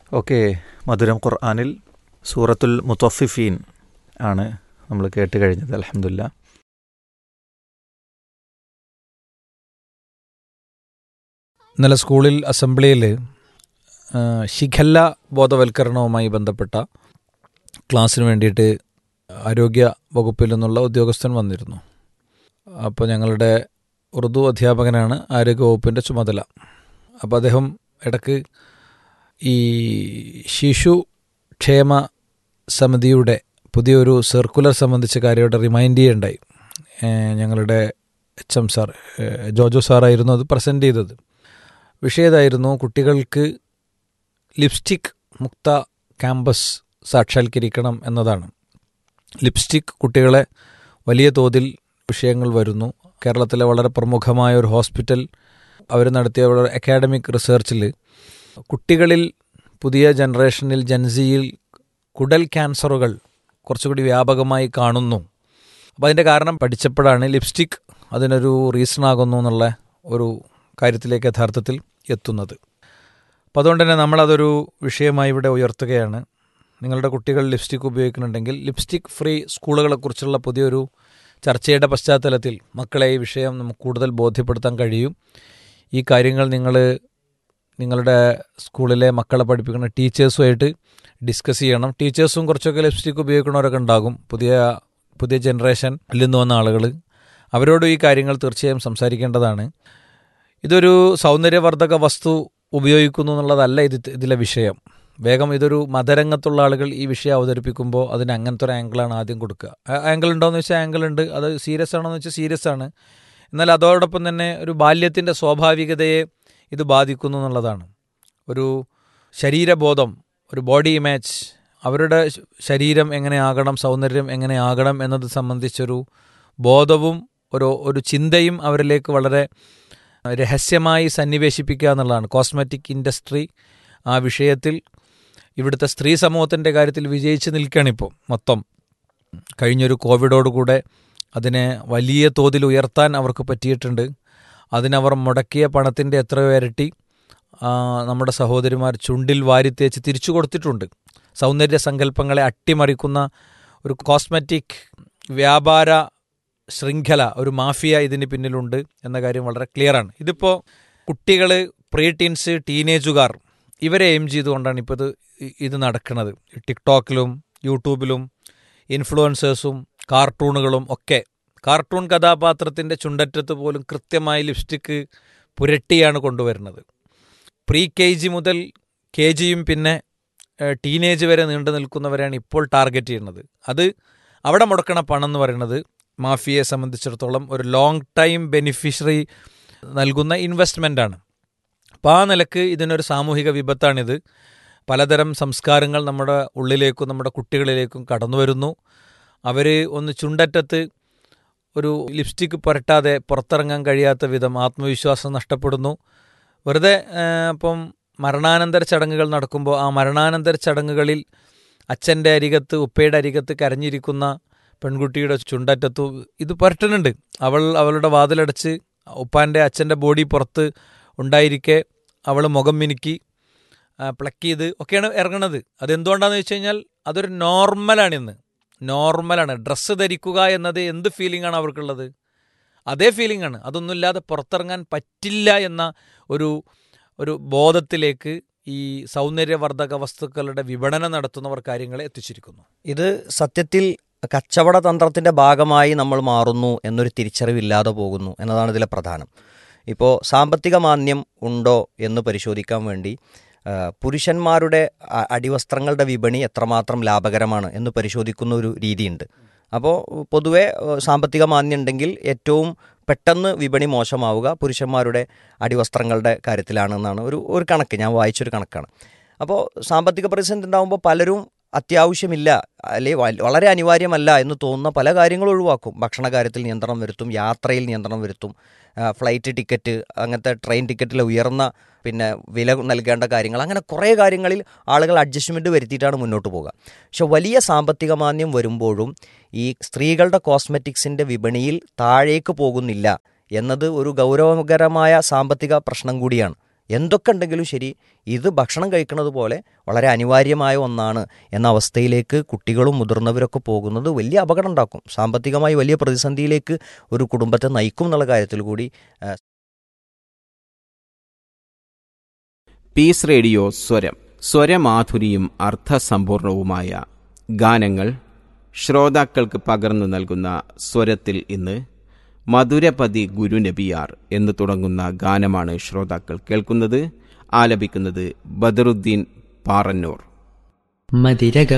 okay മധുരം ഖുർആാനിൽ സൂറത്തുൽ മുത്തഫിഫീൻ ആണ് നമ്മൾ കേട്ട് കഴിഞ്ഞത് അലഹമില്ല ഇന്നലെ സ്കൂളിൽ അസംബ്ലിയിൽ ശിഖല്ല ബോധവൽക്കരണവുമായി ബന്ധപ്പെട്ട ക്ലാസ്സിന് വേണ്ടിയിട്ട് ആരോഗ്യ വകുപ്പിൽ നിന്നുള്ള ഉദ്യോഗസ്ഥൻ വന്നിരുന്നു അപ്പോൾ ഞങ്ങളുടെ ഉറുദു അധ്യാപകനാണ് ആരോഗ്യ വകുപ്പിൻ്റെ ചുമതല അപ്പോൾ അദ്ദേഹം ഇടക്ക് ഈ ശിശു ക്ഷേമ സമിതിയുടെ പുതിയൊരു സർക്കുലർ സംബന്ധിച്ച കാര്യമായിട്ട് റിമൈൻഡ് ചെയ്യണ്ടായി ഞങ്ങളുടെ എച്ച് എം സാർ ജോജോ സാറായിരുന്നു അത് പ്രസൻറ്റ് ചെയ്തത് വിഷയതായിരുന്നു കുട്ടികൾക്ക് ലിപ്സ്റ്റിക് മുക്ത ക്യാമ്പസ് സാക്ഷാത്കരിക്കണം എന്നതാണ് ലിപ്സ്റ്റിക് കുട്ടികളെ വലിയ തോതിൽ വിഷയങ്ങൾ വരുന്നു കേരളത്തിലെ വളരെ പ്രമുഖമായ ഒരു ഹോസ്പിറ്റൽ അവർ നടത്തിയ വളരെ അക്കാഡമിക് റിസർച്ചിൽ കുട്ടികളിൽ പുതിയ ജനറേഷനിൽ ജൻസിയിൽ കുടൽ ക്യാൻസറുകൾ കുറച്ചുകൂടി വ്യാപകമായി കാണുന്നു അപ്പോൾ അതിൻ്റെ കാരണം പഠിച്ചപ്പോഴാണ് ലിപ്സ്റ്റിക് അതിനൊരു റീസൺ ആകുന്നു എന്നുള്ള ഒരു കാര്യത്തിലേക്ക് യഥാർത്ഥത്തിൽ എത്തുന്നത് അപ്പോൾ അതുകൊണ്ട് തന്നെ നമ്മളതൊരു വിഷയമായി ഇവിടെ ഉയർത്തുകയാണ് നിങ്ങളുടെ കുട്ടികൾ ലിപ്സ്റ്റിക് ഉപയോഗിക്കുന്നുണ്ടെങ്കിൽ ലിപ്സ്റ്റിക് ഫ്രീ സ്കൂളുകളെക്കുറിച്ചുള്ള പുതിയൊരു ചർച്ചയുടെ പശ്ചാത്തലത്തിൽ മക്കളെ ഈ വിഷയം നമുക്ക് കൂടുതൽ ബോധ്യപ്പെടുത്താൻ കഴിയും ഈ കാര്യങ്ങൾ നിങ്ങൾ നിങ്ങളുടെ സ്കൂളിലെ മക്കളെ പഠിപ്പിക്കുന്ന ടീച്ചേഴ്സുമായിട്ട് ഡിസ്കസ് ചെയ്യണം ടീച്ചേഴ്സും കുറച്ചൊക്കെ ലിപ്സ്റ്റിക് ഉപയോഗിക്കുന്നവരൊക്കെ ഉണ്ടാകും പുതിയ പുതിയ ജനറേഷനിൽ നിന്ന് വന്ന ആളുകൾ അവരോടും ഈ കാര്യങ്ങൾ തീർച്ചയായും സംസാരിക്കേണ്ടതാണ് ഇതൊരു സൗന്ദര്യവർദ്ധക വസ്തു ഉപയോഗിക്കുന്നു എന്നുള്ളതല്ല ഇത് ഇതിലെ വിഷയം വേഗം ഇതൊരു മതരംഗത്തുള്ള ആളുകൾ ഈ വിഷയം അവതരിപ്പിക്കുമ്പോൾ അതിന് അങ്ങനത്തെ ഒരു ആംഗിളാണ് ആദ്യം കൊടുക്കുക ആംഗിൾ ഉണ്ടോയെന്ന് വെച്ചാൽ ആംഗിൾ ഉണ്ട് അത് സീരിയസ് ആണോ എന്ന് വെച്ചാൽ സീരിയസ് ആണ് എന്നാൽ അതോടൊപ്പം തന്നെ ഒരു ബാല്യത്തിൻ്റെ സ്വാഭാവികതയെ ഇത് ബാധിക്കുന്നു എന്നുള്ളതാണ് ഒരു ശരീരബോധം ഒരു ബോഡി ഇമേജ് അവരുടെ ശരീരം എങ്ങനെയാകണം സൗന്ദര്യം എങ്ങനെയാകണം എന്നത് സംബന്ധിച്ചൊരു ബോധവും ഒരു ഒരു ചിന്തയും അവരിലേക്ക് വളരെ രഹസ്യമായി സന്നിവേശിപ്പിക്കുക എന്നുള്ളതാണ് കോസ്മെറ്റിക് ഇൻഡസ്ട്രി ആ വിഷയത്തിൽ ഇവിടുത്തെ സ്ത്രീ സമൂഹത്തിൻ്റെ കാര്യത്തിൽ വിജയിച്ച് നിൽക്കുകയാണിപ്പോൾ മൊത്തം കഴിഞ്ഞൊരു കോവിഡോടുകൂടെ അതിനെ വലിയ തോതിൽ ഉയർത്താൻ അവർക്ക് പറ്റിയിട്ടുണ്ട് അതിനവർ മുടക്കിയ പണത്തിൻ്റെ എത്രയോ ഇരട്ടി നമ്മുടെ സഹോദരിമാർ ചുണ്ടിൽ വാരിത്തേച്ച് തിരിച്ചു കൊടുത്തിട്ടുണ്ട് സൗന്ദര്യ സങ്കല്പങ്ങളെ അട്ടിമറിക്കുന്ന ഒരു കോസ്മെറ്റിക് വ്യാപാര ശൃംഖല ഒരു മാഫിയ ഇതിന് പിന്നിലുണ്ട് എന്ന കാര്യം വളരെ ക്ലിയറാണ് ഇതിപ്പോൾ കുട്ടികൾ പ്രീ ടീൻസ് ടീനേജുകാർ ഇവരെ എയിം ചെയ്തുകൊണ്ടാണ് ഇപ്പോൾ ഇത് ഇത് നടക്കുന്നത് ടിക്ടോക്കിലും യൂട്യൂബിലും ഇൻഫ്ലുവൻസേഴ്സും കാർട്ടൂണുകളും ഒക്കെ കാർട്ടൂൺ കഥാപാത്രത്തിൻ്റെ ചുണ്ടറ്റത്ത് പോലും കൃത്യമായി ലിപ്സ്റ്റിക്ക് പുരട്ടിയാണ് കൊണ്ടുവരുന്നത് പ്രീ കെ ജി മുതൽ കെ ജിയും പിന്നെ ടീനേജ് വരെ നീണ്ടു നിൽക്കുന്നവരെയാണ് ഇപ്പോൾ ടാർഗറ്റ് ചെയ്യുന്നത് അത് അവിടെ മുടക്കണ പണം എന്ന് പറയുന്നത് മാഫിയയെ സംബന്ധിച്ചിടത്തോളം ഒരു ലോങ് ടൈം ബെനിഫിഷ്യറി നൽകുന്ന ഇൻവെസ്റ്റ്മെൻ്റാണ് അപ്പോൾ ആ നിലക്ക് ഇതിനൊരു സാമൂഹിക വിപത്താണിത് പലതരം സംസ്കാരങ്ങൾ നമ്മുടെ ഉള്ളിലേക്കും നമ്മുടെ കുട്ടികളിലേക്കും കടന്നു വരുന്നു അവർ ഒന്ന് ചുണ്ടറ്റത്ത് ഒരു ലിപ്സ്റ്റിക്ക് പുരട്ടാതെ പുറത്തിറങ്ങാൻ കഴിയാത്ത വിധം ആത്മവിശ്വാസം നഷ്ടപ്പെടുന്നു വെറുതെ ഇപ്പം മരണാനന്തര ചടങ്ങുകൾ നടക്കുമ്പോൾ ആ മരണാനന്തര ചടങ്ങുകളിൽ അച്ഛൻ്റെ അരികത്ത് ഉപ്പയുടെ അരികത്ത് കരഞ്ഞിരിക്കുന്ന പെൺകുട്ടിയുടെ ചുണ്ടറ്റത്തു ഇത് പുരട്ടുന്നുണ്ട് അവൾ അവളുടെ വാതിലടച്ച് ഉപ്പാൻ്റെ അച്ഛൻ്റെ ബോഡി പുറത്ത് ഉണ്ടായിരിക്കെ അവൾ മുഖം മിനുക്കി പ്ലക്ക് ചെയ്ത് ഒക്കെയാണ് ഇറങ്ങണത് അതെന്തുകൊണ്ടാണെന്ന് വെച്ച് കഴിഞ്ഞാൽ അതൊരു നോർമലാണ് ഇന്ന് നോർമലാണ് ഡ്രസ്സ് ധരിക്കുക എന്നത് എന്ത് ഫീലിംഗ് ആണ് അവർക്കുള്ളത് അതേ ഫീലിംഗ് ആണ് അതൊന്നുമില്ലാതെ പുറത്തിറങ്ങാൻ പറ്റില്ല എന്ന ഒരു ഒരു ബോധത്തിലേക്ക് ഈ സൗന്ദര്യവർദ്ധക വസ്തുക്കളുടെ വിപണനം നടത്തുന്നവർ കാര്യങ്ങളെ എത്തിച്ചിരിക്കുന്നു ഇത് സത്യത്തിൽ കച്ചവട തന്ത്രത്തിൻ്റെ ഭാഗമായി നമ്മൾ മാറുന്നു എന്നൊരു തിരിച്ചറിവില്ലാതെ പോകുന്നു എന്നതാണ് ഇതിലെ പ്രധാനം ഇപ്പോൾ സാമ്പത്തിക മാന്യം ഉണ്ടോ എന്ന് പരിശോധിക്കാൻ വേണ്ടി പുരുഷന്മാരുടെ അടിവസ്ത്രങ്ങളുടെ വിപണി എത്രമാത്രം ലാഭകരമാണ് എന്ന് പരിശോധിക്കുന്ന ഒരു രീതിയുണ്ട് അപ്പോൾ പൊതുവെ സാമ്പത്തിക മാന്യം ഉണ്ടെങ്കിൽ ഏറ്റവും പെട്ടെന്ന് വിപണി മോശമാവുക പുരുഷന്മാരുടെ അടിവസ്ത്രങ്ങളുടെ കാര്യത്തിലാണെന്നാണ് ഒരു ഒരു കണക്ക് ഞാൻ വായിച്ചൊരു കണക്കാണ് അപ്പോൾ സാമ്പത്തിക പ്രതിസന്ധി ഉണ്ടാകുമ്പോൾ പലരും അത്യാവശ്യമില്ല അല്ലെ വളരെ അനിവാര്യമല്ല എന്ന് തോന്നുന്ന പല കാര്യങ്ങളും ഒഴിവാക്കും ഭക്ഷണ കാര്യത്തിൽ നിയന്ത്രണം വരുത്തും യാത്രയിൽ നിയന്ത്രണം വരുത്തും ഫ്ലൈറ്റ് ടിക്കറ്റ് അങ്ങനത്തെ ട്രെയിൻ ടിക്കറ്റിലെ ഉയർന്ന പിന്നെ വില നൽകേണ്ട കാര്യങ്ങൾ അങ്ങനെ കുറേ കാര്യങ്ങളിൽ ആളുകൾ അഡ്ജസ്റ്റ്മെൻറ്റ് വരുത്തിയിട്ടാണ് മുന്നോട്ട് പോകുക പക്ഷെ വലിയ സാമ്പത്തിക മാന്യം വരുമ്പോഴും ഈ സ്ത്രീകളുടെ കോസ്മെറ്റിക്സിൻ്റെ വിപണിയിൽ താഴേക്ക് പോകുന്നില്ല എന്നത് ഒരു ഗൗരവകരമായ സാമ്പത്തിക പ്രശ്നം കൂടിയാണ് എന്തൊക്കെ ഉണ്ടെങ്കിലും ശരി ഇത് ഭക്ഷണം കഴിക്കുന്നത് പോലെ വളരെ അനിവാര്യമായ ഒന്നാണ് എന്ന അവസ്ഥയിലേക്ക് കുട്ടികളും മുതിർന്നവരൊക്കെ പോകുന്നത് വലിയ അപകടം ഉണ്ടാക്കും സാമ്പത്തികമായി വലിയ പ്രതിസന്ധിയിലേക്ക് ഒരു കുടുംബത്തെ നയിക്കും എന്നുള്ള കാര്യത്തിൽ കൂടി ആ, പീസ് റേഡിയോ സ്വരം സ്വരമാധുരിയും അർത്ഥസമ്പൂർണവുമായ ഗാനങ്ങൾ ശ്രോതാക്കൾക്ക് പകർന്നു നൽകുന്ന സ്വരത്തിൽ ഇന്ന് മധുരപതി ഗുരുനബിയാർ എന്ന് തുടങ്ങുന്ന ഗാനമാണ് ശ്രോതാക്കൾ കേൾക്കുന്നത് ആലപിക്കുന്നത് ബദറുദ്ദീൻ പാറന്നൂർ മതിരക